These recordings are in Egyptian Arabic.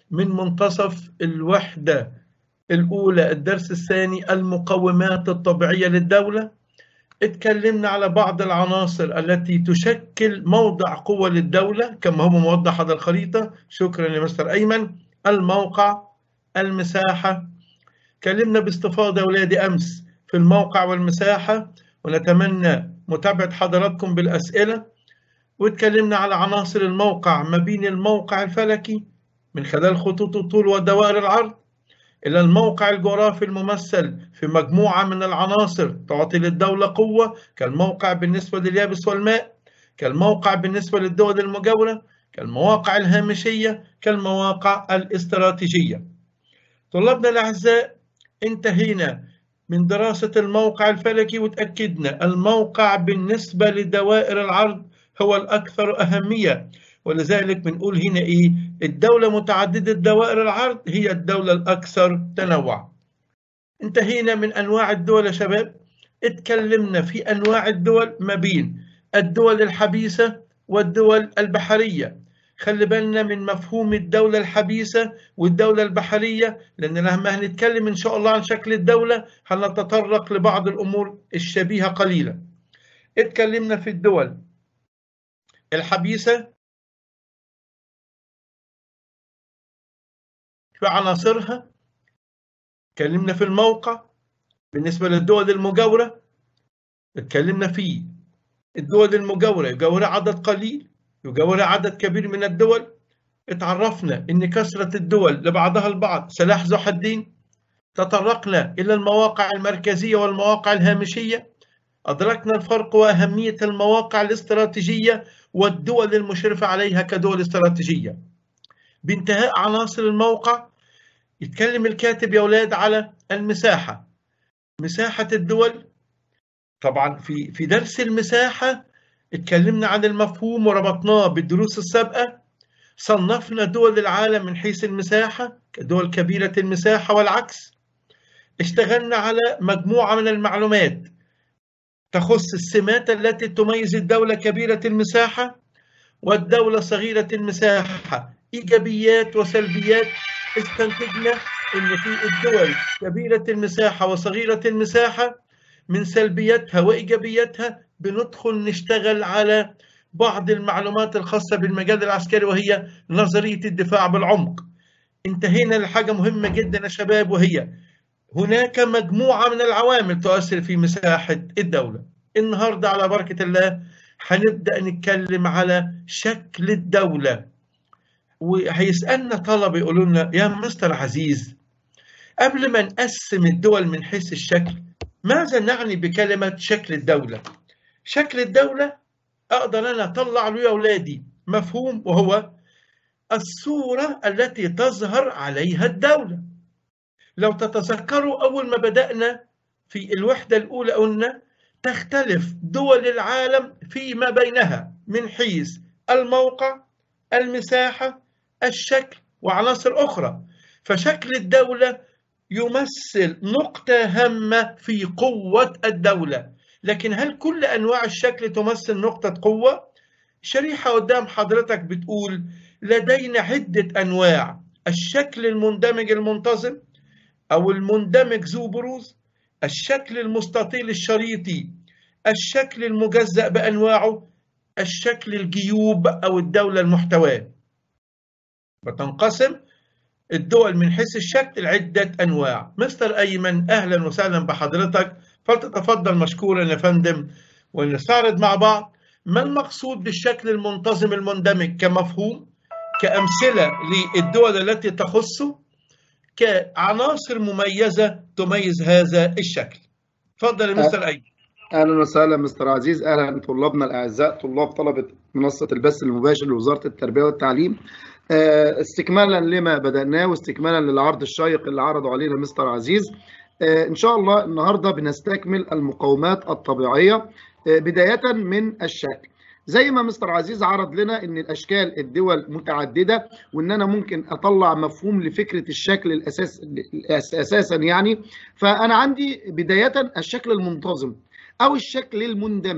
من منتصف الوحدة الأولى الدرس الثاني المقومات الطبيعية للدولة اتكلمنا على بعض العناصر التي تشكل موضع قوة للدولة كما هو موضح على الخريطة شكرا لمستر أيمن الموقع المساحة تكلمنا باستفاضة يا أولادي أمس في الموقع والمساحة ونتمنى متابعة حضراتكم بالأسئلة واتكلمنا على عناصر الموقع ما بين الموقع الفلكي من خلال خطوط الطول ودوائر العرض إلى الموقع الجغرافي الممثل في مجموعة من العناصر تعطي للدولة قوة كالموقع بالنسبة لليابس والماء كالموقع بالنسبة للدول المجاورة كالمواقع الهامشية كالمواقع الاستراتيجية طلابنا الأعزاء انتهينا من دراسة الموقع الفلكي وتأكدنا الموقع بالنسبة لدوائر العرض هو الأكثر أهمية ولذلك بنقول هنا إيه الدولة متعددة دوائر العرض هي الدولة الأكثر تنوع انتهينا من أنواع الدول يا شباب اتكلمنا في أنواع الدول ما بين الدول الحبيسة والدول البحرية خلي بالنا من مفهوم الدولة الحبيسة والدولة البحرية لأن لما هنتكلم إن شاء الله عن شكل الدولة هنتطرق لبعض الأمور الشبيهة قليلا اتكلمنا في الدول الحبيسة في عناصرها اتكلمنا في الموقع بالنسبة للدول المجاورة اتكلمنا في الدول المجاورة يجاورها عدد قليل يجاورها عدد كبير من الدول اتعرفنا ان كثرة الدول لبعضها البعض سلاح ذو حدين تطرقنا الى المواقع المركزية والمواقع الهامشية أدركنا الفرق وأهمية المواقع الاستراتيجية والدول المشرفة عليها كدول استراتيجية بانتهاء عناصر الموقع يتكلم الكاتب يا أولاد على المساحة مساحة الدول طبعا في في درس المساحة اتكلمنا عن المفهوم وربطناه بالدروس السابقة صنفنا دول العالم من حيث المساحة كدول كبيرة المساحة والعكس اشتغلنا على مجموعة من المعلومات تخص السمات التي تميز الدولة كبيرة المساحة والدولة صغيرة المساحة إيجابيات وسلبيات استنتجنا أن في الدول كبيرة المساحة وصغيرة المساحة من سلبياتها وإيجابياتها بندخل نشتغل على بعض المعلومات الخاصة بالمجال العسكري وهي نظرية الدفاع بالعمق انتهينا لحاجة مهمة جدا يا شباب وهي هناك مجموعة من العوامل تؤثر في مساحة الدولة النهاردة على بركة الله هنبدأ نتكلم على شكل الدولة وهيسألنا طلبة يقولوا لنا يا مستر عزيز قبل ما نقسم الدول من حيث الشكل ماذا نعني بكلمة شكل الدولة؟ شكل الدولة أقدر أنا أطلع له يا أولادي مفهوم وهو الصورة التي تظهر عليها الدولة لو تتذكروا أول ما بدأنا في الوحدة الأولى قلنا تختلف دول العالم فيما بينها من حيث الموقع المساحة الشكل وعناصر أخرى فشكل الدولة يمثل نقطة هامة في قوة الدولة لكن هل كل أنواع الشكل تمثل نقطة قوة؟ شريحة قدام حضرتك بتقول لدينا عدة أنواع الشكل المندمج المنتظم أو المندمج ذو بروز الشكل المستطيل الشريطي الشكل المجزأ بأنواعه الشكل الجيوب أو الدولة المحتواه بتنقسم الدول من حيث الشكل عدة أنواع مستر أيمن أهلا وسهلا بحضرتك فلتتفضل مشكورا يا فندم ونستعرض مع بعض ما المقصود بالشكل المنتظم المندمج كمفهوم كأمثلة للدول التي تخصه كعناصر مميزة تميز هذا الشكل تفضل يا مستر أيمن اهلا وسهلا مستر عزيز اهلا طلابنا الاعزاء طلاب طلبه منصه البث المباشر لوزاره التربيه والتعليم استكمالا لما بدأناه واستكمالا للعرض الشيق اللي عرضه علينا مستر عزيز إن شاء الله النهاردة بنستكمل المقومات الطبيعية بداية من الشكل زي ما مستر عزيز عرض لنا ان الاشكال الدول متعدده وان انا ممكن اطلع مفهوم لفكره الشكل الاساس اساسا يعني فانا عندي بدايه الشكل المنتظم او الشكل المندمج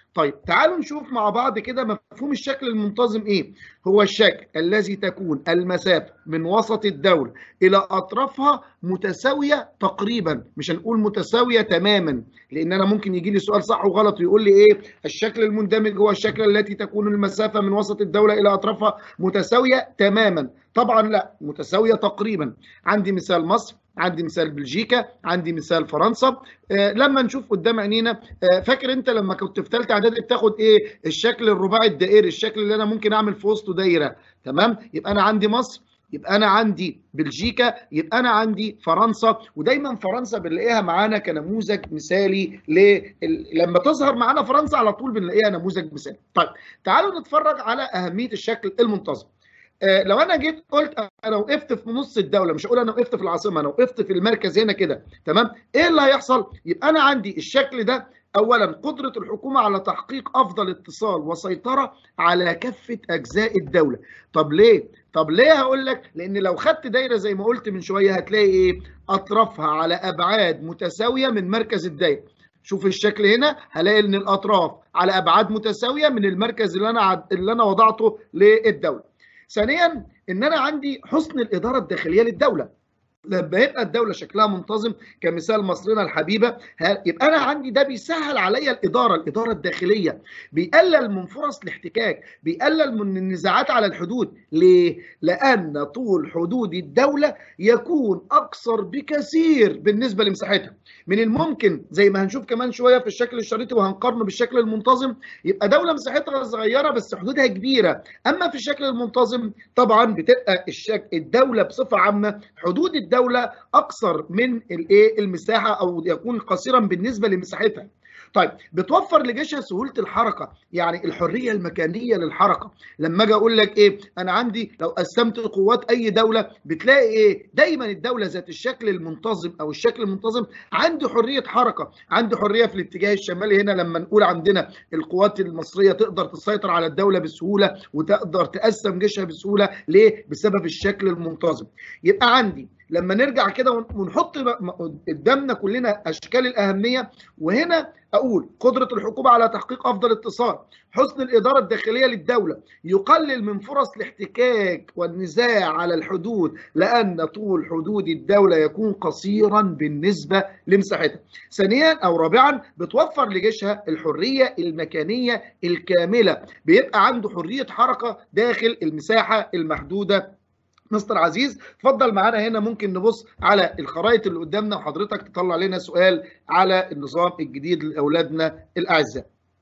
طيب تعالوا نشوف مع بعض كده مفهوم الشكل المنتظم ايه هو الشكل الذي تكون المسافة من وسط الدولة إلى أطرافها متساوية تقريبا مش هنقول متساوية تماما لأن أنا ممكن يجي لي سؤال صح وغلط ويقول لي إيه الشكل المندمج هو الشكل التي تكون المسافة من وسط الدولة إلى أطرافها متساوية تماما طبعا لا متساوية تقريبا عندي مثال مصر عندي مثال بلجيكا عندي مثال فرنسا آه لما نشوف قدام عينينا آه فاكر انت لما كنت في ثالثه اعدادي بتاخد ايه الشكل الرباعي الدائري الشكل اللي انا ممكن اعمل في وسطه دايره تمام يبقى انا عندي مصر يبقى انا عندي بلجيكا يبقى انا عندي فرنسا ودايما فرنسا بنلاقيها معانا كنموذج مثالي ل... لما تظهر معانا فرنسا على طول بنلاقيها نموذج مثالي طيب تعالوا نتفرج على اهميه الشكل المنتظم آه لو انا جيت قلت انا وقفت في نص الدوله مش هقول انا وقفت في العاصمه انا وقفت في المركز هنا كده تمام ايه اللي هيحصل يبقى انا عندي الشكل ده اولا قدره الحكومه على تحقيق افضل اتصال وسيطره على كافه اجزاء الدوله طب ليه طب ليه هقول لك لان لو خدت دايره زي ما قلت من شويه هتلاقي ايه اطرافها على ابعاد متساويه من مركز الدايره شوف الشكل هنا هلاقي ان الاطراف على ابعاد متساويه من المركز اللي انا اللي انا وضعته للدوله ثانيا ان انا عندي حسن الاداره الداخليه للدوله لما يبقى الدوله شكلها منتظم كمثال مصرنا الحبيبه يبقى انا عندي ده بيسهل عليا الاداره الاداره الداخليه بيقلل من فرص الاحتكاك بيقلل من النزاعات على الحدود ليه لان طول حدود الدوله يكون اقصر بكثير بالنسبه لمساحتها من الممكن زي ما هنشوف كمان شويه في الشكل الشريطي وهنقارنه بالشكل المنتظم يبقى دوله مساحتها صغيره بس حدودها كبيره اما في الشكل المنتظم طبعا بتبقى الشك... الدوله بصفه عامه حدود الدوله اقصر من الايه المساحه او يكون قصيرا بالنسبه لمساحتها طيب بتوفر لجيشها سهوله الحركه يعني الحريه المكانيه للحركه لما اجي اقول لك ايه انا عندي لو قسمت قوات اي دوله بتلاقي ايه دايما الدوله ذات الشكل المنتظم او الشكل المنتظم عنده حريه حركه عنده حريه في الاتجاه الشمالي هنا لما نقول عندنا القوات المصريه تقدر تسيطر على الدوله بسهوله وتقدر تقسم جيشها بسهوله ليه بسبب الشكل المنتظم يبقى عندي لما نرجع كده ونحط قدامنا كلنا اشكال الاهميه وهنا اقول قدره الحكومه على تحقيق افضل اتصال حسن الاداره الداخليه للدوله يقلل من فرص الاحتكاك والنزاع على الحدود لان طول حدود الدوله يكون قصيرا بالنسبه لمساحتها ثانيا او رابعا بتوفر لجيشها الحريه المكانيه الكامله بيبقى عنده حريه حركه داخل المساحه المحدوده مستر عزيز اتفضل معانا هنا ممكن نبص على الخرائط اللي قدامنا وحضرتك تطلع لنا سؤال على النظام الجديد لاولادنا الاعزاء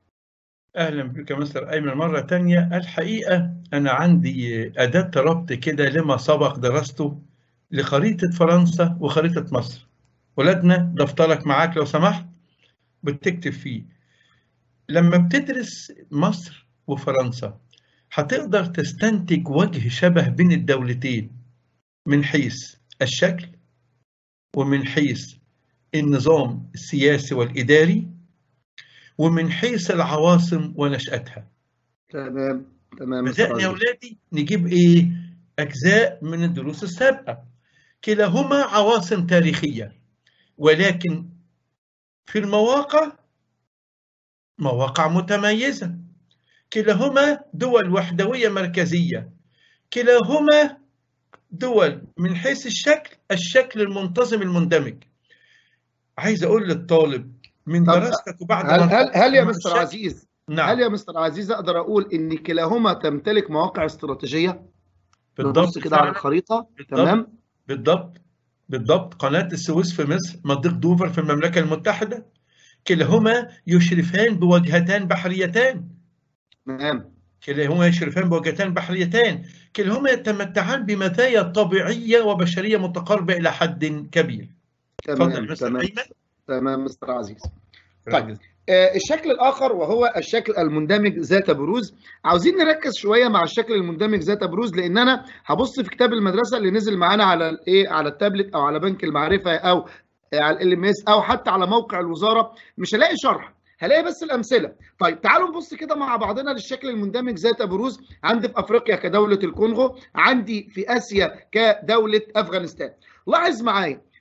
اهلا بك يا مستر ايمن مره تانية الحقيقه انا عندي اداه ربط كده لما سبق درسته لخريطه فرنسا وخريطه مصر ولادنا دفترك معاك لو سمحت بتكتب فيه لما بتدرس مصر وفرنسا هتقدر تستنتج وجه شبه بين الدولتين من حيث الشكل ومن حيث النظام السياسي والإداري ومن حيث العواصم ونشأتها تمام تمام بدأنا يا أولادي نجيب إيه أجزاء من الدروس السابقة كلاهما عواصم تاريخية ولكن في المواقع مواقع متميزة كلاهما دول وحدوية مركزية كلاهما دول من حيث الشكل الشكل المنتظم المندمج عايز أقول للطالب من دراستك وبعد هل هل, هل يا مستر الشكل- عزيز نعم هل يا مستر عزيز اقدر اقول ان كلاهما تمتلك مواقع استراتيجيه بالضبط نبص كده على فعلاً. الخريطه بالضبط. تمام بالضبط بالضبط قناة السويس في مصر مضيق دوفر في المملكة المتحدة كلاهما يشرفان بوجهتان بحريتان تمام كلاهما يشرفان بوجهتان بحريتان كلاهما يتمتعان بمزايا طبيعية وبشرية متقاربة إلى حد كبير تفضل تمام مستر تمام أيمن تمام مستر عزيز طيب. آه، الشكل الاخر وهو الشكل المندمج ذات بروز عاوزين نركز شويه مع الشكل المندمج ذات بروز لان انا هبص في كتاب المدرسه اللي نزل معانا على الايه على التابلت او على بنك المعرفه او آه، على ال ام اس او حتى على موقع الوزاره مش هلاقي شرح هلاقي بس الامثله طيب تعالوا نبص كده مع بعضنا للشكل المندمج ذات بروز عندي في افريقيا كدوله الكونغو عندي في اسيا كدوله افغانستان لاحظ معايا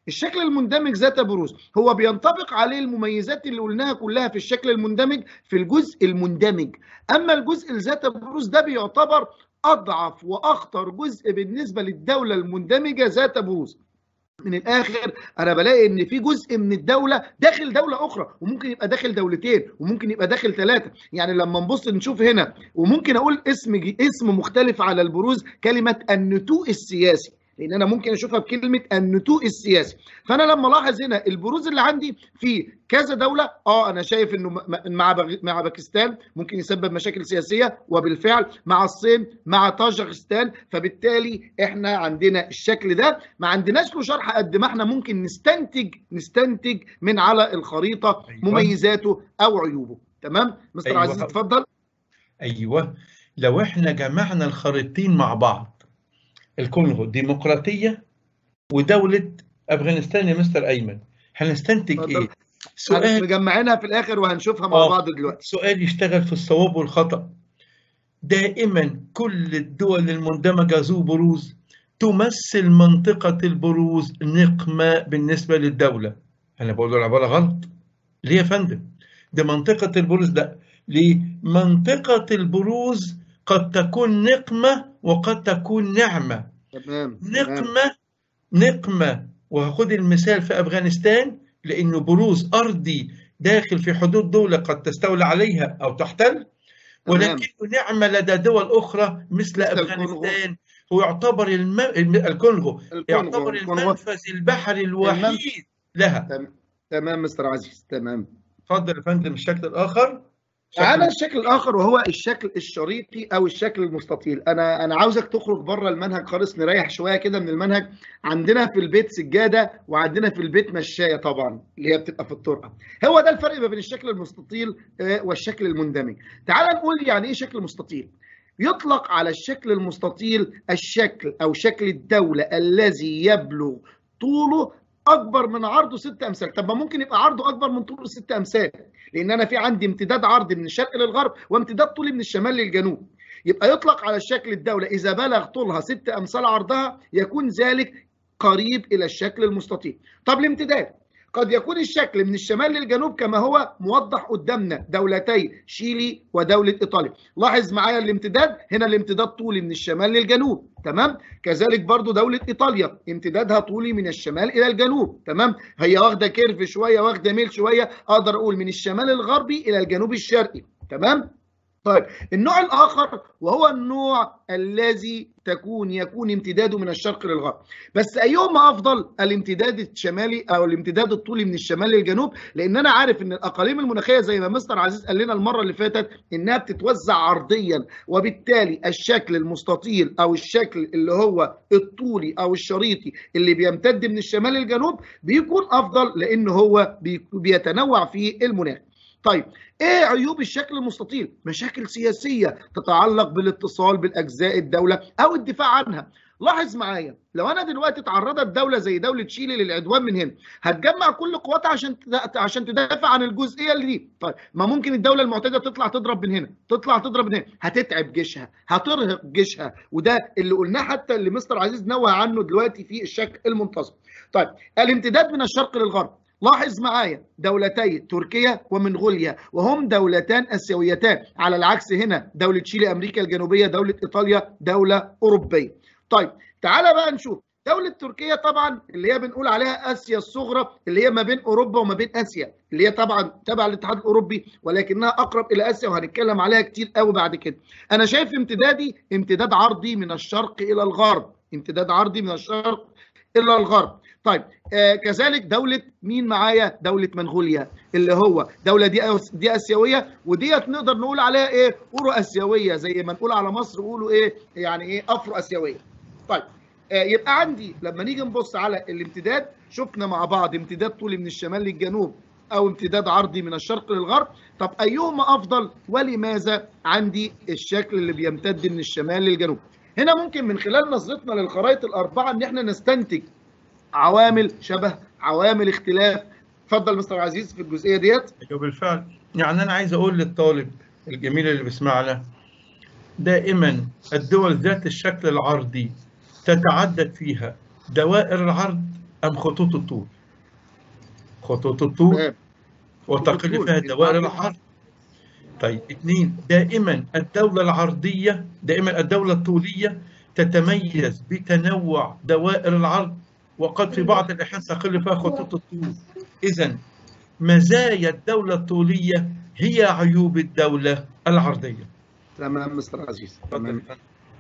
الشكل المندمج ذات بروز هو بينطبق عليه المميزات اللي قلناها كلها في الشكل المندمج في الجزء المندمج اما الجزء ذات بروز ده بيعتبر اضعف واخطر جزء بالنسبه للدوله المندمجه ذات بروز من الاخر انا بلاقي ان في جزء من الدوله داخل دوله اخرى وممكن يبقى داخل دولتين وممكن يبقى داخل ثلاثه يعني لما نبص نشوف هنا وممكن اقول اسم اسم مختلف على البروز كلمه النتوء السياسي لان انا ممكن اشوفها بكلمه النتوء السياسي فانا لما الاحظ هنا البروز اللي عندي في كذا دوله اه انا شايف انه مع مع باكستان ممكن يسبب مشاكل سياسيه وبالفعل مع الصين مع طاجكستان فبالتالي احنا عندنا الشكل ده ما عندناش له شرح قد ما احنا ممكن نستنتج نستنتج من على الخريطه أيوة. مميزاته او عيوبه تمام مستر أيوة. عزيز اتفضل ايوه لو احنا جمعنا الخريطتين مع بعض الكونغو ديمقراطية ودولة أفغانستان يا مستر أيمن هنستنتج إيه؟ سؤال مجمعينها في الآخر وهنشوفها مع بعض دلوقتي سؤال يشتغل في الصواب والخطأ دائما كل الدول المندمجة ذو بروز تمثل منطقة البروز نقمة بالنسبة للدولة أنا بقول له العبارة غلط ليه يا فندم؟ دي منطقة البروز ده ليه؟ منطقة البروز قد تكون نقمة وقد تكون نعمة تمام نقمة نقمة وهاخد المثال في أفغانستان لأنه بروز أرضي داخل في حدود دولة قد تستولى عليها أو تحتل ولكنه نعمة لدى دول أخرى مثل أفغانستان هو يعتبر الم... الكونغو يعتبر المنفذ البحري الوحيد لها تمام مستر عزيز تمام اتفضل يا فندم الشكل الآخر على الشكل الاخر وهو الشكل الشريطي او الشكل المستطيل انا انا عاوزك تخرج بره المنهج خالص نريح شويه كده من المنهج عندنا في البيت سجاده وعندنا في البيت مشايه طبعا اللي هي بتبقى في الطرقه هو ده الفرق ما بين الشكل المستطيل والشكل المندمج تعال نقول يعني ايه شكل مستطيل يطلق على الشكل المستطيل الشكل او شكل الدوله الذي يبلغ طوله اكبر من عرضه ست امثال طب ما ممكن يبقى عرضه اكبر من طوله ست امثال لان انا في عندي امتداد عرضي من الشرق للغرب وامتداد طولي من الشمال للجنوب يبقى يطلق على الشكل الدوله اذا بلغ طولها ست امثال عرضها يكون ذلك قريب الى الشكل المستطيل طب الامتداد قد يكون الشكل من الشمال للجنوب كما هو موضح قدامنا دولتي شيلي ودولة إيطاليا لاحظ معايا الامتداد هنا الامتداد طولي من الشمال للجنوب تمام كذلك برضو دولة إيطاليا امتدادها طولي من الشمال إلى الجنوب تمام هي واخدة كيرف شوية واخدة ميل شوية أقدر أقول من الشمال الغربي إلى الجنوب الشرقي تمام طيب النوع الاخر وهو النوع الذي تكون يكون امتداده من الشرق للغرب بس ايهما افضل الامتداد الشمالي او الامتداد الطولي من الشمال للجنوب لان انا عارف ان الاقاليم المناخيه زي ما مستر عزيز قال لنا المره اللي فاتت انها بتتوزع عرضيا وبالتالي الشكل المستطيل او الشكل اللي هو الطولي او الشريطي اللي بيمتد من الشمال للجنوب بيكون افضل لان هو بيتنوع في المناخ طيب ايه عيوب الشكل المستطيل مشاكل سياسيه تتعلق بالاتصال بالاجزاء الدوله او الدفاع عنها لاحظ معايا لو انا دلوقتي تعرضت دوله زي دوله تشيلي للعدوان من هنا هتجمع كل قواتها عشان عشان تدافع عن الجزئيه اللي دي طيب ما ممكن الدوله المعتديه تطلع تضرب من هنا تطلع تضرب من هنا هتتعب جيشها هترهق جيشها وده اللي قلناه حتى اللي مستر عزيز نوه عنه دلوقتي في الشكل المنتظم طيب الامتداد من الشرق للغرب لاحظ معايا دولتي تركيا ومنغوليا وهم دولتان اسيويتان على العكس هنا دوله تشيلي امريكا الجنوبيه دوله ايطاليا دوله اوروبيه طيب تعالى بقى نشوف دولة تركيا طبعا اللي هي بنقول عليها اسيا الصغرى اللي هي ما بين اوروبا وما بين اسيا اللي هي طبعا تبع الاتحاد الاوروبي ولكنها اقرب الى اسيا وهنتكلم عليها كتير قوي بعد كده. انا شايف امتدادي امتداد عرضي من الشرق الى الغرب، امتداد عرضي من الشرق الى الغرب. طيب آه كذلك دولة مين معايا؟ دولة منغوليا اللي هو دولة دي دي اسيوية وديت نقدر نقول عليها ايه؟ اورو اسيوية زي ما نقول على مصر قولوا ايه؟ يعني ايه افرو اسيوية. طيب آه يبقى عندي لما نيجي نبص على الامتداد شفنا مع بعض امتداد طولي من الشمال للجنوب او امتداد عرضي من الشرق للغرب طب ايهما افضل ولماذا عندي الشكل اللي بيمتد من الشمال للجنوب هنا ممكن من خلال نظرتنا للخرائط الاربعه ان احنا نستنتج عوامل شبه عوامل اختلاف اتفضل مستر عزيز في الجزئيه ديت ايوه بالفعل يعني انا عايز اقول للطالب الجميل اللي بيسمعنا دائما الدول ذات الشكل العرضي تتعدد فيها دوائر العرض ام خطوط الطول خطوط الطول تمام وتقل الطول. فيها دوائر العرض طيب اثنين دائما الدولة العرضية دائما الدولة الطولية تتميز بتنوع دوائر العرض وقد في بعض الأحيان تقل فيها خطوط الطول إذا مزايا الدولة الطولية هي عيوب الدولة العرضية تمام مستر عزيز تمام تفضل.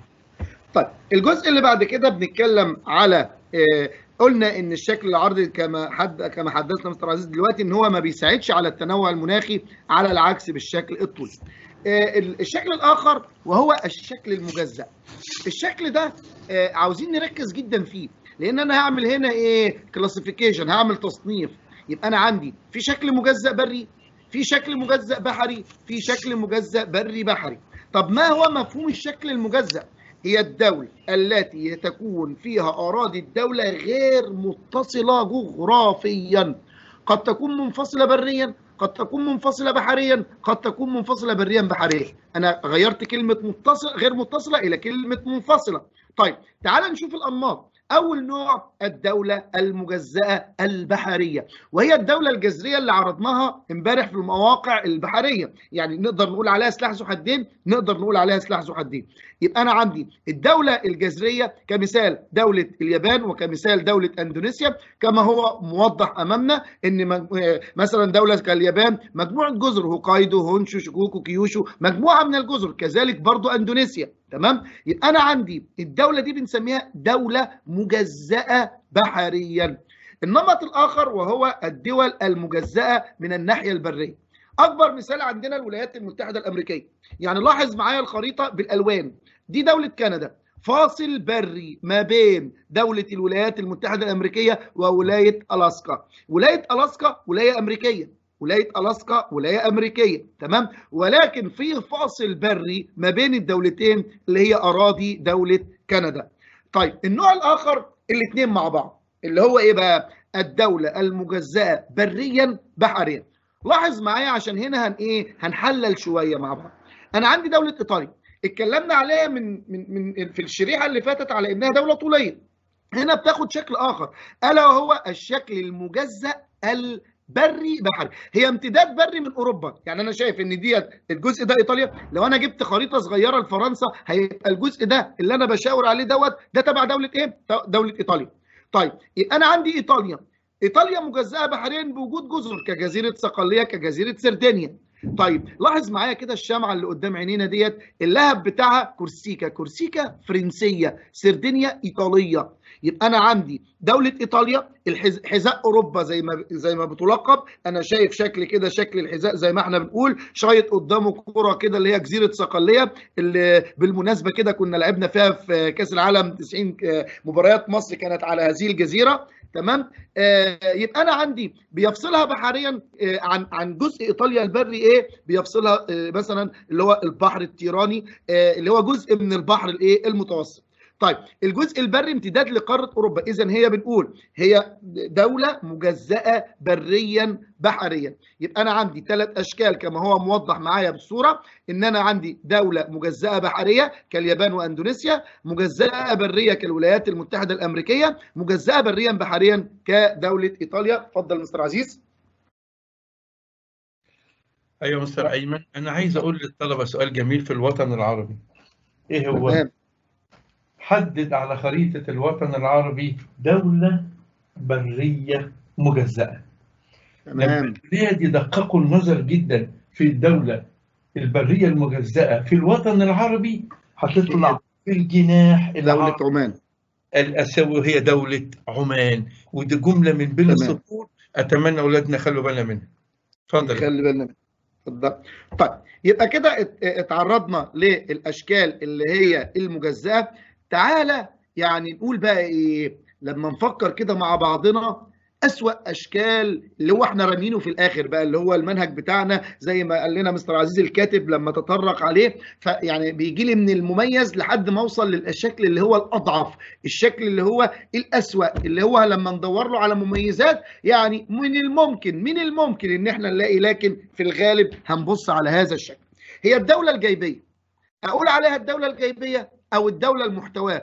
طيب الجزء اللي بعد كده بنتكلم على آه، قلنا ان الشكل العرضي كما حد كما حدثنا مستر عزيز دلوقتي ان هو ما بيساعدش على التنوع المناخي على العكس بالشكل الطولي. آه، ال- الشكل الاخر وهو الشكل المجزأ. الشكل ده آه، عاوزين نركز جدا فيه لان انا هعمل هنا ايه كلاسيفيكيشن هعمل تصنيف يبقى انا عندي في شكل مجزأ بري في شكل مجزأ بحري في شكل مجزأ بري بحري. طب ما هو مفهوم الشكل المجزأ؟ هي الدولة التي تكون فيها أراضي الدولة غير متصلة جغرافيا قد تكون منفصلة بريا قد تكون منفصلة بحريا قد تكون منفصلة بريا بحريا أنا غيرت كلمة متصل غير متصلة إلى كلمة منفصلة طيب تعال نشوف الأنماط أول نوع الدولة المجزأة البحرية وهي الدولة الجزرية اللي عرضناها امبارح في المواقع البحرية يعني نقدر نقول عليها سلاح ذو حدين نقدر نقول عليها سلاح ذو حدين يبقى انا عندي الدوله الجزريه كمثال دوله اليابان وكمثال دوله اندونيسيا كما هو موضح امامنا ان مج- آه، مثلا دوله كاليابان مجموعه جزر هوكايدو هونشو شيكوكو كيوشو مجموعه من الجزر كذلك برضو اندونيسيا تمام يبقى انا عندي الدوله دي بنسميها دوله مجزاه بحريا النمط الاخر وهو الدول المجزاه من الناحيه البريه اكبر مثال عندنا الولايات المتحده الامريكيه يعني لاحظ معايا الخريطه بالالوان دي دوله كندا فاصل بري ما بين دولة الولايات المتحدة الأمريكية وولاية ألاسكا ولاية ألاسكا ولاية أمريكية ولاية ألاسكا ولاية أمريكية تمام ولكن في فاصل بري ما بين الدولتين اللي هي أراضي دولة كندا طيب النوع الآخر الاثنين مع بعض اللي هو إيه بقى الدولة المجزأة بريا بحريا لاحظ معايا عشان هنا هن ايه هنحلل شويه مع بعض انا عندي دوله ايطاليا اتكلمنا عليها من من من في الشريحه اللي فاتت على انها دوله طوليه هنا بتاخد شكل اخر الا وهو الشكل المجزأ البري بحري هي امتداد بري من اوروبا يعني انا شايف ان ديت الجزء ده ايطاليا لو انا جبت خريطه صغيره لفرنسا هيبقى الجزء ده اللي انا بشاور عليه دوت ده تبع دوله ايه دوله ايطاليا طيب يبقى انا عندي ايطاليا ايطاليا مجزاه بحريا بوجود جزر كجزيره صقليه كجزيره سردينيا طيب لاحظ معايا كده الشمعه اللي قدام عينينا ديت اللهب بتاعها كورسيكا كورسيكا فرنسيه سردينيا ايطاليه يبقى انا عندي دوله ايطاليا الحز... حذاء اوروبا زي ما زي ما بتلقب انا شايف شكل كده شكل الحذاء زي ما احنا بنقول شايط قدامه كره كده اللي هي جزيره صقليه اللي بالمناسبه كده كنا لعبنا فيها في كاس العالم 90 مباريات مصر كانت على هذه الجزيره تمام آه يبقى انا عندي بيفصلها بحريا آه عن عن جزء ايطاليا البري ايه بيفصلها آه مثلا اللي هو البحر التيراني آه اللي هو جزء من البحر الايه المتوسط طيب الجزء البري امتداد لقاره اوروبا اذا هي بنقول هي دوله مجزاه بريا بحريا يبقى انا عندي ثلاث اشكال كما هو موضح معايا بالصوره ان انا عندي دوله مجزاه بحريه كاليابان واندونيسيا مجزاه بريه كالولايات المتحده الامريكيه مجزاه بريا بحريا كدوله ايطاليا اتفضل مستر عزيز ايوه مستر ايمن انا عايز اقول للطلبه سؤال جميل في الوطن العربي ايه هو تمام حدد على خريطه الوطن العربي دوله بريه مجزاه لما تمام الكليه دي دققوا النظر جدا في الدوله البريه المجزاه في الوطن العربي هتطلع في الجناح دوله العربي عمان الاسيوي هي دوله عمان ودي جمله من بين تمام. السطور اتمنى اولادنا يخلوا بالنا منها اتفضل خلي بالنا منها. اتفضل طيب يبقى كده ات- اتعرضنا للاشكال اللي هي المجزاه تعالى يعني نقول بقى ايه لما نفكر كده مع بعضنا أسوأ أشكال اللي هو احنا رامينه في الآخر بقى اللي هو المنهج بتاعنا زي ما قال لنا مستر عزيز الكاتب لما تطرق عليه فيعني بيجي لي من المميز لحد ما اوصل للشكل اللي هو الأضعف الشكل اللي هو الأسوأ اللي هو لما ندور له على مميزات يعني من الممكن من الممكن ان احنا نلاقي لكن في الغالب هنبص على هذا الشكل هي الدولة الجيبية اقول عليها الدولة الجيبية او الدوله المحتواه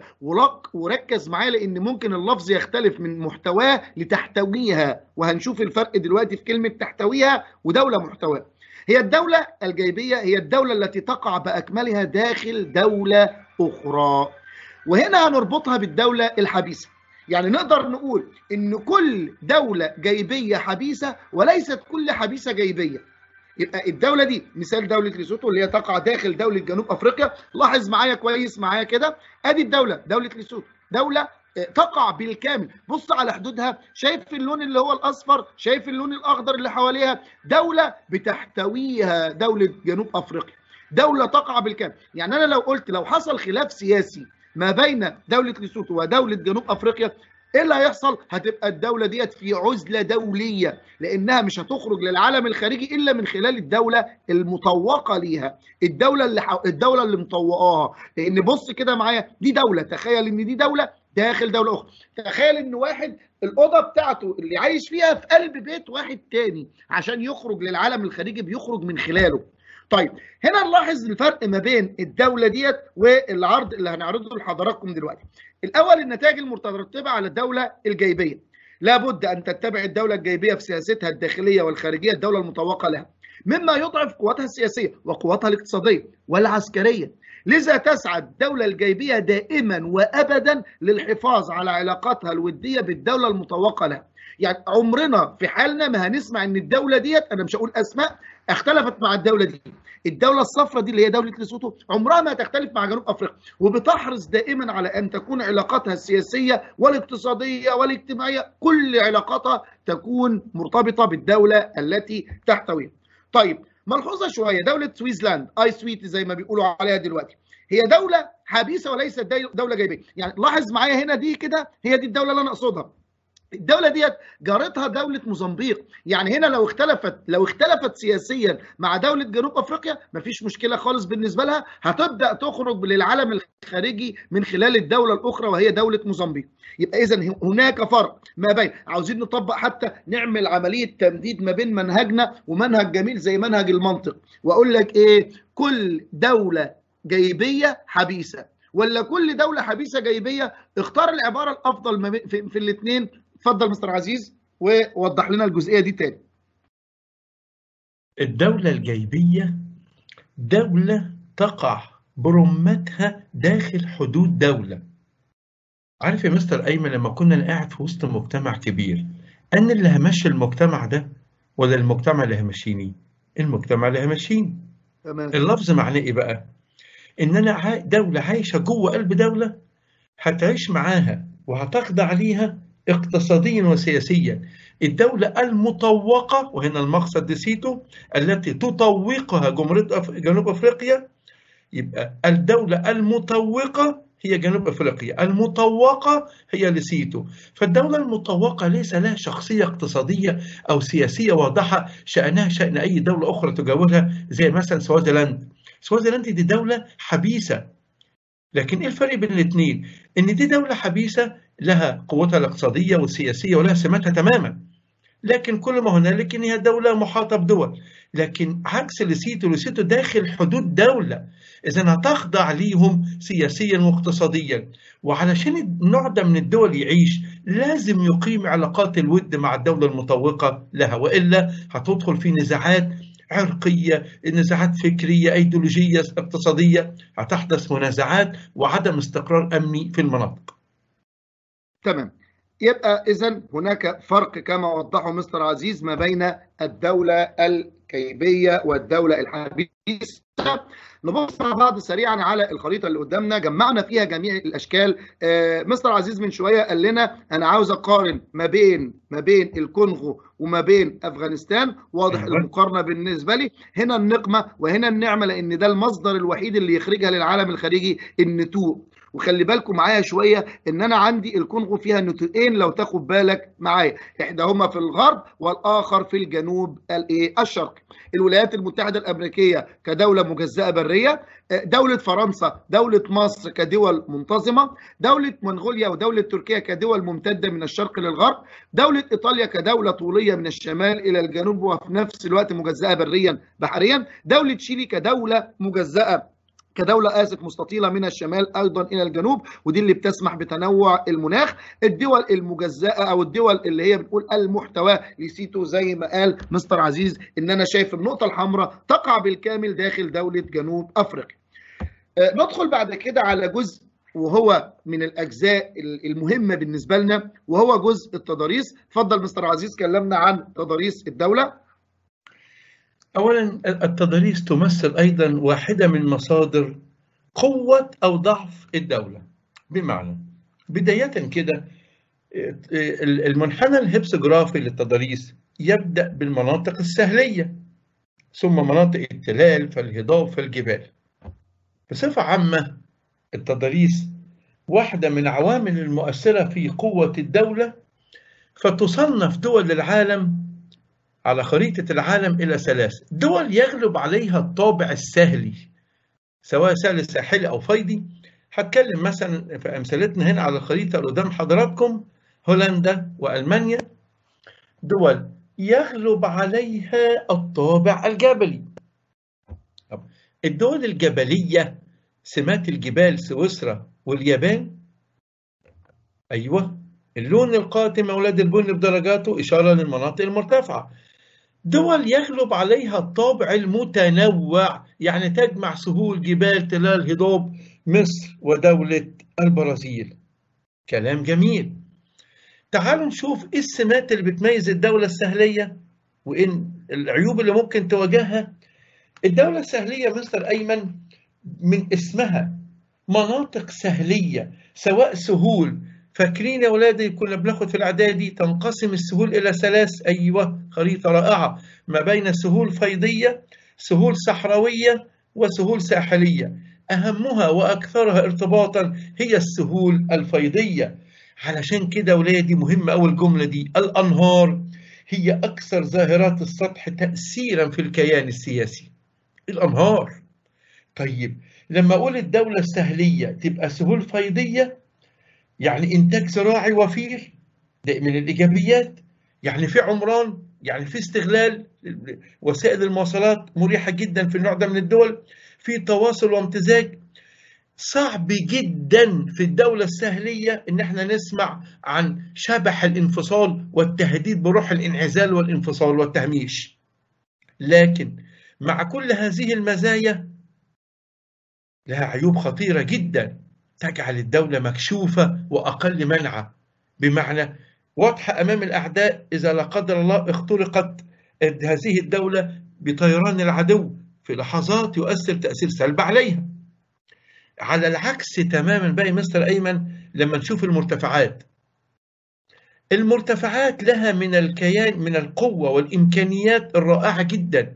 وركز معايا لان ممكن اللفظ يختلف من محتواه لتحتويها وهنشوف الفرق دلوقتي في كلمه تحتويها ودوله محتواه هي الدوله الجيبيه هي الدوله التي تقع باكملها داخل دوله اخرى وهنا هنربطها بالدوله الحبيسه يعني نقدر نقول ان كل دوله جيبيه حبيسه وليست كل حبيسه جيبيه يبقى الدوله دي مثال دوله ليسوتو اللي هي تقع داخل دوله جنوب افريقيا لاحظ معايا كويس معايا كده ادي الدوله دوله ليسوتو دوله تقع بالكامل بص على حدودها شايف اللون اللي هو الاصفر شايف اللون الاخضر اللي حواليها دوله بتحتويها دوله جنوب افريقيا دوله تقع بالكامل يعني انا لو قلت لو حصل خلاف سياسي ما بين دوله ليسوتو ودوله جنوب افريقيا ايه اللي هيحصل؟ هتبقى الدوله ديت في عزله دوليه لانها مش هتخرج للعالم الخارجي الا من خلال الدوله المطوقه ليها، الدوله اللي حو... الدوله اللي مطوقاها، لان بص كده معايا دي دوله تخيل ان دي دوله داخل دوله اخرى، تخيل ان واحد الاوضه بتاعته اللي عايش فيها في قلب بيت واحد تاني عشان يخرج للعالم الخارجي بيخرج من خلاله. طيب هنا نلاحظ الفرق ما بين الدوله ديت والعرض اللي هنعرضه لحضراتكم دلوقتي. الاول النتائج المترتبه على الدوله الجيبيه لابد ان تتبع الدوله الجيبيه في سياستها الداخليه والخارجيه الدوله المطوقه لها مما يضعف قوتها السياسيه وقوتها الاقتصاديه والعسكريه لذا تسعى الدوله الجيبيه دائما وابدا للحفاظ على علاقاتها الوديه بالدوله المطوقه لها يعني عمرنا في حالنا ما هنسمع ان الدوله ديت انا مش هقول اسماء اختلفت مع الدوله دي الدوله الصفراء دي اللي هي دوله ليسوتو عمرها ما تختلف مع جنوب افريقيا وبتحرص دائما على ان تكون علاقاتها السياسيه والاقتصاديه والاجتماعيه كل علاقاتها تكون مرتبطه بالدوله التي تحتويها طيب ملحوظه شويه دوله سويسلاند اي سويت زي ما بيقولوا عليها دلوقتي هي دوله حبيسه وليست دوله جايبيه يعني لاحظ معايا هنا دي كده هي دي الدوله اللي انا اقصدها الدوله ديت جارتها دوله موزمبيق يعني هنا لو اختلفت لو اختلفت سياسيا مع دوله جنوب افريقيا مفيش مشكله خالص بالنسبه لها هتبدا تخرج للعالم الخارجي من خلال الدوله الاخرى وهي دوله موزمبيق يبقى اذا هناك فرق ما بين عاوزين نطبق حتى نعمل عمليه تمديد ما بين منهجنا ومنهج جميل زي منهج المنطق واقول لك ايه كل دوله جيبيه حبيسه ولا كل دوله حبيسه جيبيه اختار العباره الافضل في, في الاثنين اتفضل مستر عزيز ووضح لنا الجزئيه دي تاني الدولة الجيبية دولة تقع برمتها داخل حدود دولة عارف يا مستر أيمن لما كنا قاعد في وسط مجتمع كبير أنا اللي همشي المجتمع ده ولا المجتمع اللي همشيني المجتمع اللي همشيني تمام اللفظ معناه إيه بقى إن أنا دولة عايشة جوه قلب دولة هتعيش معاها وهتخضع ليها اقتصاديا وسياسيا الدولة المطوقة وهنا المقصد نسيته التي تطوقها جمهورية جنوب أفريقيا يبقى الدولة المطوقة هي جنوب أفريقيا المطوقة هي لسيتو فالدولة المطوقة ليس لها شخصية اقتصادية أو سياسية واضحة شأنها شأن أي دولة أخرى تجاورها زي مثلا سوازيلاند سوازيلاند دي دولة حبيسة لكن ايه الفرق بين الاثنين؟ ان دي دولة حبيسة لها قوتها الاقتصادية والسياسية ولها سماتها تماما. لكن كل ما هنالك ان هي دولة محاطة بدول. لكن عكس لسيتو، لسيتو داخل حدود دولة. اذا هتخضع ليهم سياسيا واقتصاديا. وعلشان النوع ده من الدول يعيش لازم يقيم علاقات الود مع الدولة المطوقة لها والا هتدخل في نزاعات عرقية نزاعات فكرية أيديولوجية اقتصادية هتحدث منازعات وعدم استقرار أمني في المناطق تمام يبقى إذا هناك فرق كما وضحه مستر عزيز ما بين الدولة الكيبية والدولة الحبيسة نبص مع بعض سريعا على الخريطه اللي قدامنا جمعنا فيها جميع الاشكال آه مستر عزيز من شويه قال لنا انا عاوز اقارن ما بين ما بين الكونغو وما بين افغانستان واضح أيوة. المقارنه بالنسبه لي هنا النقمه وهنا النعمه لان ده المصدر الوحيد اللي يخرجها للعالم الخارجي النتوء وخلي بالكم معايا شويه ان انا عندي الكونغو فيها نتوءين لو تاخد بالك معايا احداهما في الغرب والاخر في الجنوب الايه الشرقي الولايات المتحده الامريكيه كدوله مجزاه بريه دوله فرنسا دوله مصر كدول منتظمه دوله منغوليا ودوله تركيا كدول ممتده من الشرق للغرب دوله ايطاليا كدوله طوليه من الشمال الى الجنوب وفي نفس الوقت مجزاه بريا بحريا دوله شيلي كدوله مجزاه كدولة آسف مستطيلة من الشمال أيضا إلى الجنوب ودي اللي بتسمح بتنوع المناخ الدول المجزأة أو الدول اللي هي بنقول المحتوى لسيتو زي ما قال مستر عزيز إن أنا شايف النقطة الحمراء تقع بالكامل داخل دولة جنوب أفريقيا ندخل بعد كده على جزء وهو من الاجزاء المهمه بالنسبه لنا وهو جزء التضاريس اتفضل مستر عزيز كلمنا عن تضاريس الدوله اولا التضاريس تمثل ايضا واحده من مصادر قوه او ضعف الدوله بمعنى بدايه كده المنحنى الهبسوغرافي للتضاريس يبدا بالمناطق السهليه ثم مناطق التلال فالهضاب فالجبال بصفه عامه التضاريس واحدة من العوامل المؤثرة في قوة الدولة فتصنف دول العالم على خريطة العالم إلى ثلاث دول يغلب عليها الطابع السهلي سواء سهل ساحلي أو فيضي هتكلم مثلا في أمثلتنا هنا على الخريطة اللي قدام حضراتكم هولندا وألمانيا دول يغلب عليها الطابع الجبلي الدول الجبلية سمات الجبال سويسرا واليابان أيوة اللون القاتم أولاد البن بدرجاته إشارة للمناطق المرتفعة دول يغلب عليها الطابع المتنوع يعني تجمع سهول جبال تلال هضاب مصر ودولة البرازيل كلام جميل تعالوا نشوف ايه السمات اللي بتميز الدولة السهلية وإن العيوب اللي ممكن تواجهها الدولة السهلية مستر أيمن من اسمها مناطق سهلية سواء سهول فاكرين يا ولادي كنا بناخد في الإعدادي تنقسم السهول إلى ثلاث أيوة خريطة رائعة ما بين سهول فيضية سهول صحراوية وسهول ساحلية أهمها وأكثرها ارتباطا هي السهول الفيضية علشان كده ولادي مهمة أول الجملة دي الأنهار هي أكثر ظاهرات السطح تأثيرا في الكيان السياسي الأنهار طيب لما أقول الدولة السهلية تبقى سهول فيضية يعني إنتاج زراعي وفير ده من الإيجابيات يعني في عمران يعني في استغلال وسائل المواصلات مريحة جدا في النوع ده من الدول في تواصل وامتزاج صعب جدا في الدولة السهلية إن احنا نسمع عن شبح الانفصال والتهديد بروح الانعزال والانفصال والتهميش لكن مع كل هذه المزايا لها عيوب خطيرة جدا تجعل الدولة مكشوفة وأقل منعة بمعنى واضحة أمام الأعداء إذا لا قدر الله اخترقت هذه الدولة بطيران العدو في لحظات يؤثر تأثير سلبي عليها على العكس تماما بقى مستر أيمن لما نشوف المرتفعات المرتفعات لها من الكيان من القوة والإمكانيات الرائعة جدا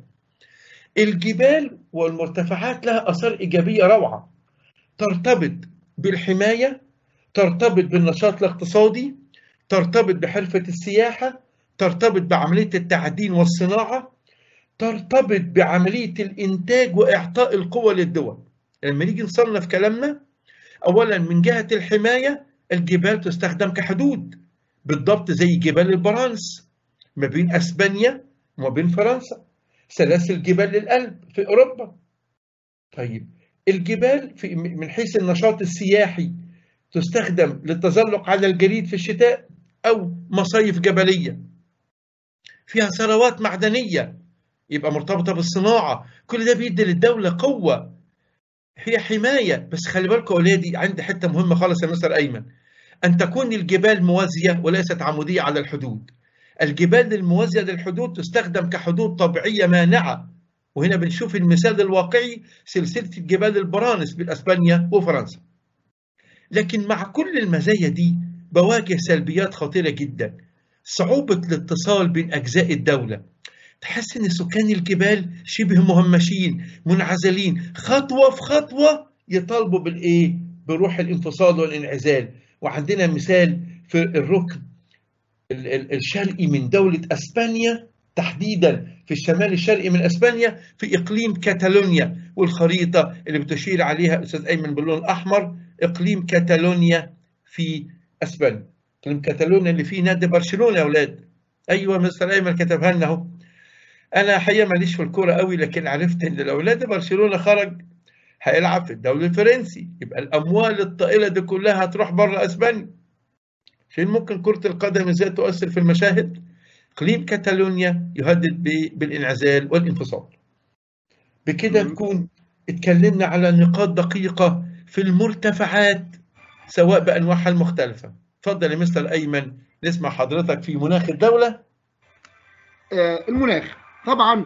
الجبال والمرتفعات لها آثار إيجابية روعة ترتبط بالحماية ترتبط بالنشاط الاقتصادي ترتبط بحرفة السياحة ترتبط بعملية التعدين والصناعة ترتبط بعملية الإنتاج وإعطاء القوة للدول لما نيجي نصنف كلامنا أولا من جهة الحماية الجبال تستخدم كحدود بالضبط زي جبال البرانس ما بين أسبانيا وما بين فرنسا سلاسل جبال الألب في أوروبا طيب الجبال في من حيث النشاط السياحي تستخدم للتزلق على الجليد في الشتاء أو مصايف جبلية فيها ثروات معدنية يبقى مرتبطة بالصناعة كل ده بيدي للدولة قوة هي حماية بس خلي بالكم يا أولادي عندي حتة مهمة خالص يا مستر أيمن أن تكون الجبال موازية وليست عمودية على الحدود الجبال الموازية للحدود تستخدم كحدود طبيعية مانعة وهنا بنشوف المثال الواقعي سلسلة الجبال البرانس بين أسبانيا وفرنسا لكن مع كل المزايا دي بواجه سلبيات خطيرة جدا صعوبة الاتصال بين أجزاء الدولة تحس إن سكان الجبال شبه مهمشين منعزلين خطوة في خطوة يطالبوا بالإيه؟ بروح الانفصال والانعزال وعندنا مثال في الركن الشرقي من دولة أسبانيا تحديدا في الشمال الشرقي من اسبانيا في اقليم كاتالونيا والخريطه اللي بتشير عليها استاذ ايمن باللون الاحمر اقليم كاتالونيا في اسبانيا اقليم كاتالونيا اللي فيه نادي برشلونه يا اولاد ايوه مستر ايمن كتبها لنا اهو انا حقيقه ماليش في الكوره قوي لكن عرفت ان لو نادي برشلونه خرج هيلعب في الدوري الفرنسي يبقى الاموال الطائله دي كلها هتروح بره اسبانيا فين ممكن كره القدم ازاي تؤثر في المشاهد اقليم كاتالونيا يهدد بالانعزال والانفصال بكده نكون اتكلمنا على نقاط دقيقه في المرتفعات سواء بانواعها المختلفه اتفضل يا مستر ايمن نسمع حضرتك في مناخ الدوله آه المناخ طبعا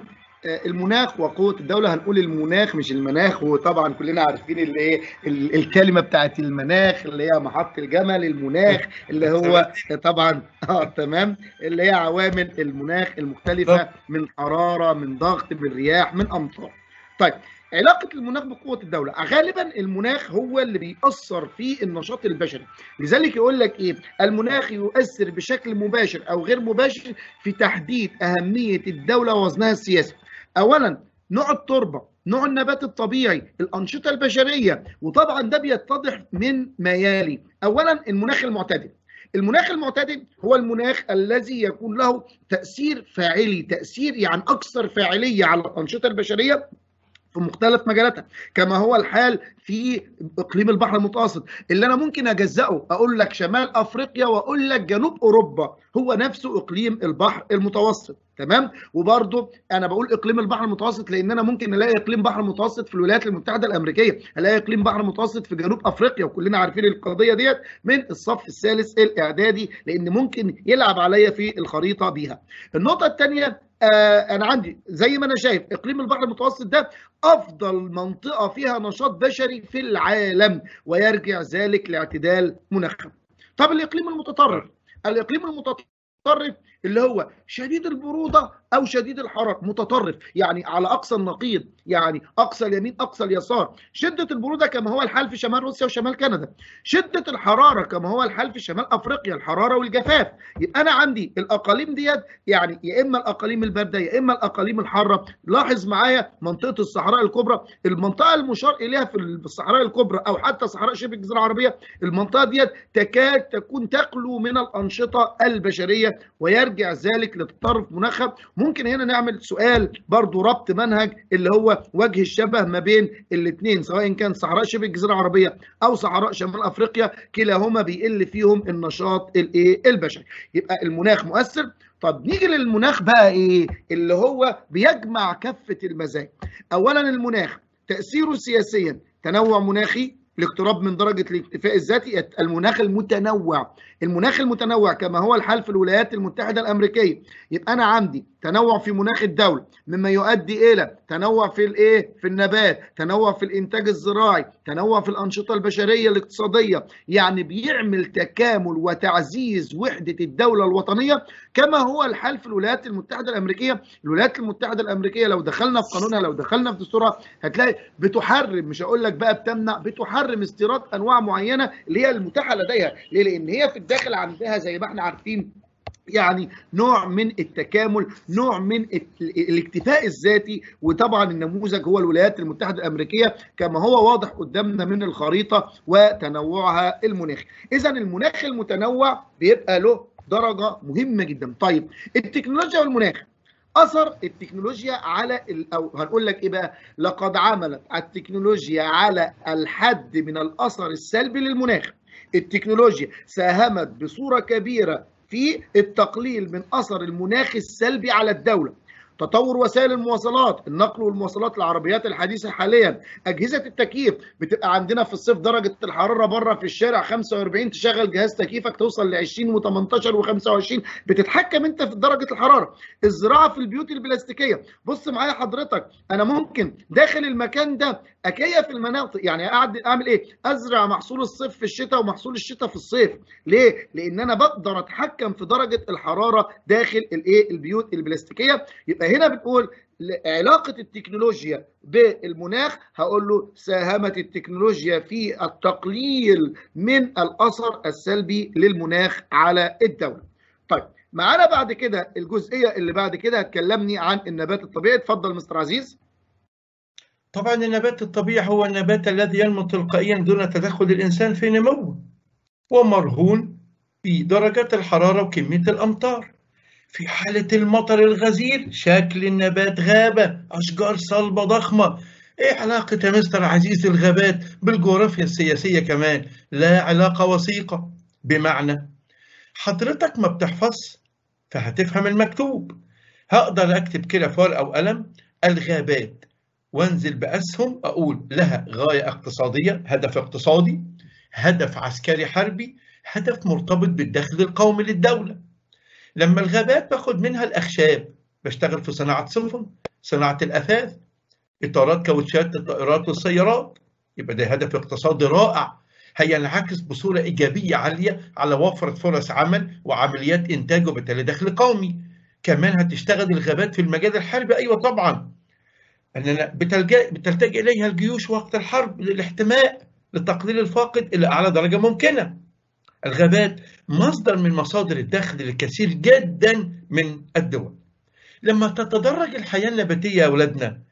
المناخ وقوه الدوله هنقول المناخ مش المناخ وطبعا كلنا عارفين اللي ايه الكلمه بتاعت المناخ اللي هي محط الجمل المناخ اللي هو طبعا اه تمام اللي هي عوامل المناخ المختلفه من حراره من ضغط من رياح من امطار طيب علاقة المناخ بقوة الدولة غالبا المناخ هو اللي بيأثر في النشاط البشري لذلك يقول لك ايه المناخ يؤثر بشكل مباشر او غير مباشر في تحديد أهمية الدولة ووزنها السياسي اولا نوع التربه نوع النبات الطبيعي الانشطه البشريه وطبعا ده بيتضح من ما يلي اولا المناخ المعتدل المناخ المعتدل هو المناخ الذي يكون له تاثير فاعلي تاثير يعني اكثر فاعليه على الانشطه البشريه في مختلف مجالاتها كما هو الحال في اقليم البحر المتوسط اللي انا ممكن اجزئه اقول لك شمال افريقيا واقول لك جنوب اوروبا هو نفسه اقليم البحر المتوسط تمام وبرضه انا بقول اقليم البحر المتوسط لان انا ممكن الاقي اقليم بحر متوسط في الولايات المتحده الامريكيه الاقي اقليم بحر متوسط في جنوب افريقيا وكلنا عارفين القضيه ديت من الصف الثالث الاعدادي لان ممكن يلعب عليا في الخريطه بيها النقطه الثانيه آه انا عندي زي ما انا شايف اقليم البحر المتوسط ده افضل منطقه فيها نشاط بشري في العالم ويرجع ذلك لاعتدال مناخي طب الاقليم المتطرف الاقليم المتطرف اللي هو شديد البروده او شديد الحراره متطرف يعني على اقصى النقيض يعني اقصى اليمين اقصى اليسار شده البروده كما هو الحال في شمال روسيا وشمال كندا شده الحراره كما هو الحال في شمال افريقيا الحراره والجفاف يبقى انا عندي الاقاليم ديت يعني يا اما الاقاليم البارده يا اما الاقاليم الحاره لاحظ معايا منطقه الصحراء الكبرى المنطقه المشار اليها في الصحراء الكبرى او حتى صحراء شبه الجزيره العربيه المنطقه ديت تكاد تكون تخلو من الانشطه البشريه ويرجع ذلك لتطرف مناخها ممكن هنا نعمل سؤال برضو ربط منهج اللي هو وجه الشبه ما بين الاثنين سواء كان صحراء شبه الجزيره العربيه او صحراء شمال افريقيا كلاهما بيقل فيهم النشاط الايه البشري يبقى المناخ مؤثر طب نيجي للمناخ بقى ايه اللي هو بيجمع كافه المزايا اولا المناخ تاثيره سياسيا تنوع مناخي الاقتراب من درجه الاكتفاء الذاتي المناخ المتنوع المناخ المتنوع كما هو الحال في الولايات المتحده الامريكيه يبقى انا عندي تنوع في مناخ الدوله مما يؤدي الى تنوع في الايه في النبات تنوع في الانتاج الزراعي تنوع في الانشطه البشريه الاقتصاديه يعني بيعمل تكامل وتعزيز وحده الدوله الوطنيه كما هو الحال في الولايات المتحده الامريكيه الولايات المتحده الامريكيه لو دخلنا في قانونها لو دخلنا في دستورها هتلاقي بتحرم مش هقول لك بقى بتمنع بتحرم استيراد انواع معينه اللي هي المتاحه لديها ليه لان هي في الداخل عندها زي ما احنا عارفين يعني نوع من التكامل نوع من الاكتفاء الذاتي وطبعا النموذج هو الولايات المتحده الامريكيه كما هو واضح قدامنا من الخريطه وتنوعها المناخي اذا المناخ المتنوع بيبقى له درجه مهمه جدا طيب التكنولوجيا والمناخ اثر التكنولوجيا على او هنقول لك ايه بقى لقد عملت التكنولوجيا على الحد من الاثر السلبي للمناخ التكنولوجيا ساهمت بصوره كبيره في التقليل من اثر المناخ السلبي على الدوله تطور وسائل المواصلات النقل والمواصلات العربيات الحديثه حاليا اجهزه التكييف بتبقى عندنا في الصيف درجه الحراره بره في الشارع 45 تشغل جهاز تكييفك توصل ل 20 و18 و25 بتتحكم انت في درجه الحراره الزراعه في البيوت البلاستيكيه بص معايا حضرتك انا ممكن داخل المكان ده اكيف المناطق يعني قاعد اعمل ايه ازرع محصول الصيف في الشتاء ومحصول الشتاء في الصيف ليه لان انا بقدر اتحكم في درجه الحراره داخل الايه البيوت البلاستيكيه يبقى هنا بنقول علاقة التكنولوجيا بالمناخ هقول له ساهمت التكنولوجيا في التقليل من الأثر السلبي للمناخ على الدولة طيب معانا بعد كده الجزئية اللي بعد كده هتكلمني عن النبات الطبيعي اتفضل مستر عزيز طبعا النبات الطبيعي هو النبات الذي ينمو تلقائيا دون تدخل الإنسان في نموه ومرهون بدرجات الحرارة وكمية الأمطار في حالة المطر الغزير شكل النبات غابة أشجار صلبة ضخمة ايه علاقة يا مستر عزيز الغابات بالجغرافيا السياسية كمان؟ لا علاقة وثيقة بمعنى حضرتك ما بتحفظ فهتفهم المكتوب هقدر اكتب كده في ورقة وقلم الغابات وانزل بأسهم اقول لها غاية اقتصادية هدف اقتصادي هدف عسكري حربي هدف مرتبط بالدخل القومي للدولة لما الغابات باخد منها الأخشاب بشتغل في صناعة سفن صناعة الأثاث إطارات كاوتشات الطائرات والسيارات يبقى ده هدف اقتصادي رائع هينعكس بصورة إيجابية عالية على وفرة فرص عمل وعمليات إنتاج وبالتالي دخل قومي كمان هتشتغل الغابات في المجال الحربي أيوة طبعا أننا بتلتجئ إليها الجيوش وقت الحرب للاحتماء لتقليل الفاقد إلى أعلى درجة ممكنة الغابات مصدر من مصادر الدخل الكثير جدا من الدول لما تتدرج الحياة النباتية يا أولادنا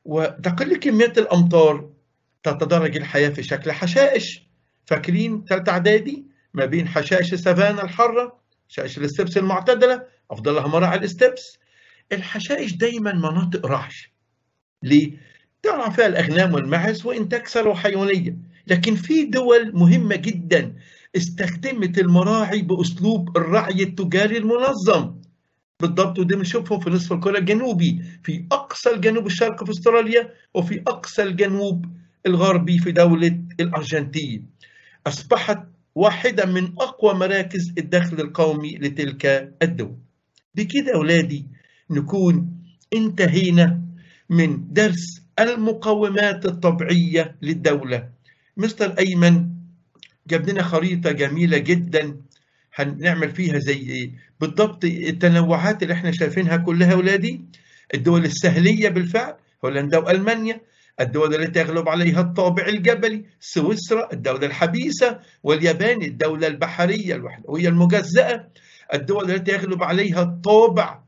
وتقل كميات الأمطار تتدرج الحياة في شكل حشائش فاكرين ثالثة إعدادي ما بين حشائش السافانا الحارة حشائش الاستبس المعتدلة أفضلها مراعي الاستبس الحشائش دايما مناطق رعش ليه؟ ترعى فيها الأغنام والمعز وإنتاج ثروة حيوانية لكن في دول مهمة جدا استخدمت المراعي بأسلوب الرعي التجاري المنظم بالضبط ودي بنشوفهم في نصف الكرة الجنوبي في أقصى الجنوب الشرقي في استراليا وفي أقصى الجنوب الغربي في دولة الأرجنتين أصبحت واحدة من أقوى مراكز الدخل القومي لتلك الدول بكده أولادي نكون انتهينا من درس المقومات الطبيعية للدولة مستر أيمن جاب لنا خريطة جميلة جدا هنعمل فيها زي ايه بالضبط التنوعات اللي احنا شايفينها كلها اولادي الدول السهليه بالفعل هولندا والمانيا الدول التي يغلب عليها الطابع الجبلي سويسرا الدوله الحبيسه واليابان الدوله البحريه الوحدويه المجزاه الدول التي يغلب عليها الطابع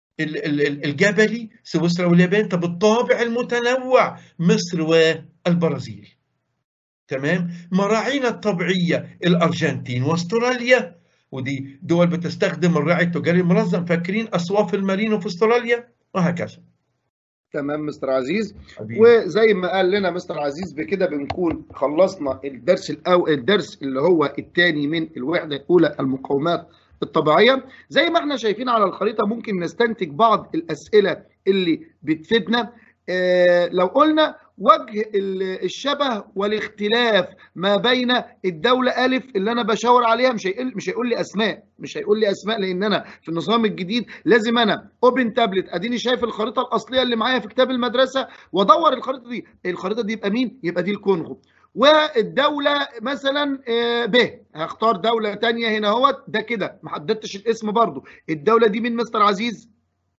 الجبلي سويسرا واليابان طب الطابع المتنوع مصر والبرازيل تمام مراعينا الطبيعيه الارجنتين واستراليا ودي دول بتستخدم الراعي التجاري المنظم فاكرين اصواف المارينو في استراليا وهكذا تمام مستر عزيز حبيب. وزي ما قال لنا مستر عزيز بكده بنكون خلصنا الدرس الأو... الدرس اللي هو الثاني من الوحده الاولى المقاومات الطبيعيه زي ما احنا شايفين على الخريطه ممكن نستنتج بعض الاسئله اللي بتفيدنا اه لو قلنا وجه الشبه والاختلاف ما بين الدولة ألف اللي أنا بشاور عليها مش هيقول مش هيقول لي أسماء مش هيقول لي أسماء لأن أنا في النظام الجديد لازم أنا أوبن تابلت أديني شايف الخريطة الأصلية اللي معايا في كتاب المدرسة وأدور الخريطة دي الخريطة دي يبقى مين؟ يبقى دي الكونغو والدولة مثلا ب هختار دولة تانية هنا اهوت ده كده ما حددتش الاسم برضو الدولة دي مين مستر عزيز؟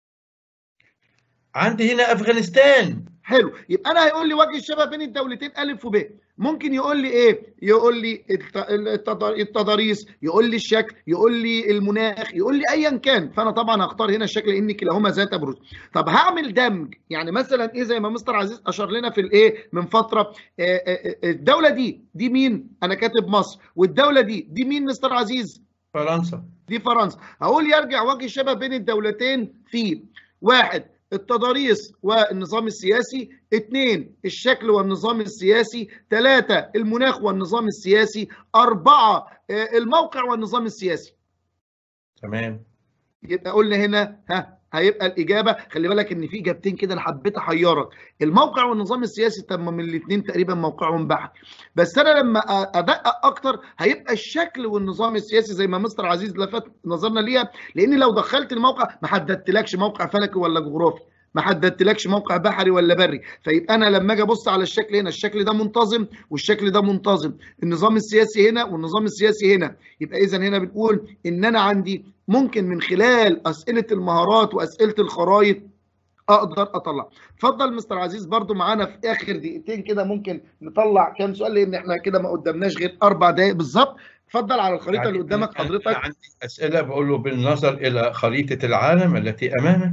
عندي هنا افغانستان حلو يبقى انا هيقول لي وجه الشبه بين الدولتين الف وب ممكن يقول لي ايه يقول لي التضاريس يقول لي الشكل يقول لي المناخ يقول لي ايا كان فانا طبعا هختار هنا الشكل لان كلاهما ذات بروز طب هعمل دمج يعني مثلا ايه زي ما مستر عزيز اشار لنا في الايه من فتره الدوله دي دي مين انا كاتب مصر والدوله دي دي مين مستر عزيز فرنسا دي فرنسا هقول يرجع وجه الشبه بين الدولتين في واحد التضاريس والنظام السياسي اثنين الشكل والنظام السياسي ثلاثة المناخ والنظام السياسي أربعة الموقع والنظام السياسي تمام يبقى قلنا هنا ها هيبقى الإجابة خلي بالك إن في إجابتين كده أنا حبيت أحيرك الموقع والنظام السياسي طب من الاثنين تقريبا موقعهم بحث بس أنا لما أدقق أكتر هيبقى الشكل والنظام السياسي زي ما مستر عزيز لفت نظرنا ليها لأن لو دخلت الموقع ما حددتلكش موقع فلكي ولا جغرافي ما حددتلكش موقع بحري ولا بري فيبقى انا لما اجي ابص على الشكل هنا الشكل ده منتظم والشكل ده منتظم النظام السياسي هنا والنظام السياسي هنا يبقى اذا هنا بنقول ان انا عندي ممكن من خلال اسئله المهارات واسئله الخرائط اقدر اطلع اتفضل مستر عزيز برضو معانا في اخر دقيقتين كده ممكن نطلع كام سؤال لان احنا كده ما قدامناش غير اربع دقائق بالظبط اتفضل على الخريطه يعني اللي قدامك حضرتك عندي اسئله بقول له بالنظر الى خريطه العالم التي امامك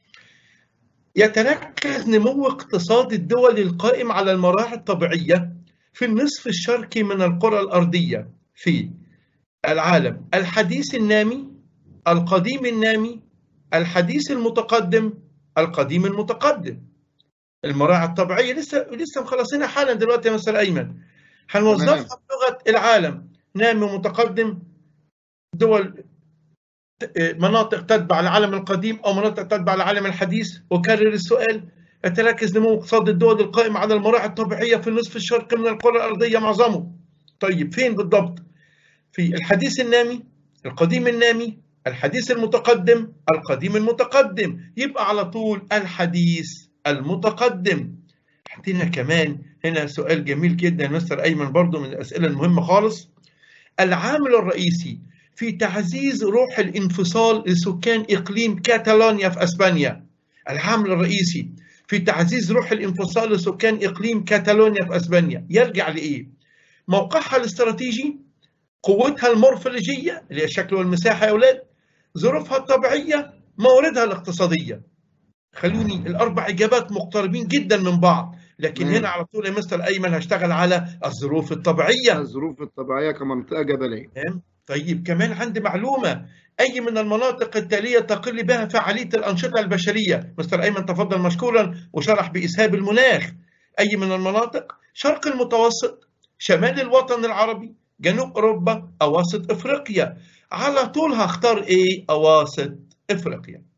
يتركز نمو اقتصاد الدول القائم على المراعي الطبيعية في النصف الشرقي من القرى الأرضية في العالم الحديث النامي القديم النامي الحديث المتقدم القديم المتقدم المراعي الطبيعيه لسه لسه مخلصينها حالا دلوقتي يا مستر ايمن هنوظفها بلغه العالم نامي متقدم دول مناطق تتبع العالم القديم او مناطق تتبع العالم الحديث وكرر السؤال يتركز نمو اقتصاد الدول القائمه على المراعي الطبيعيه في النصف الشرقي من الكره الارضيه معظمه طيب فين بالضبط في الحديث النامي القديم النامي الحديث المتقدم القديم المتقدم يبقى على طول الحديث المتقدم حطينا كمان هنا سؤال جميل جدا يا مستر ايمن برضو من الاسئله المهمه خالص العامل الرئيسي في تعزيز روح الانفصال لسكان اقليم كاتالونيا في اسبانيا العامل الرئيسي في تعزيز روح الانفصال لسكان اقليم كاتالونيا في اسبانيا يرجع لايه موقعها الاستراتيجي قوتها المورفولوجيه اللي هي الشكل والمساحه يا اولاد ظروفها الطبيعيه مواردها الاقتصاديه خلوني الاربع اجابات مقتربين جدا من بعض لكن مم. هنا على طول يا مستر ايمن هشتغل على الظروف الطبيعيه الظروف الطبيعيه كمنطقه جبليه تمام طيب كمان عندي معلومه اي من المناطق التاليه تقل بها فعاليه الانشطه البشريه مستر ايمن تفضل مشكورا وشرح باسهاب المناخ اي من المناطق شرق المتوسط شمال الوطن العربي جنوب اوروبا اواسط افريقيا على طول هختار ايه اواسط افريقيا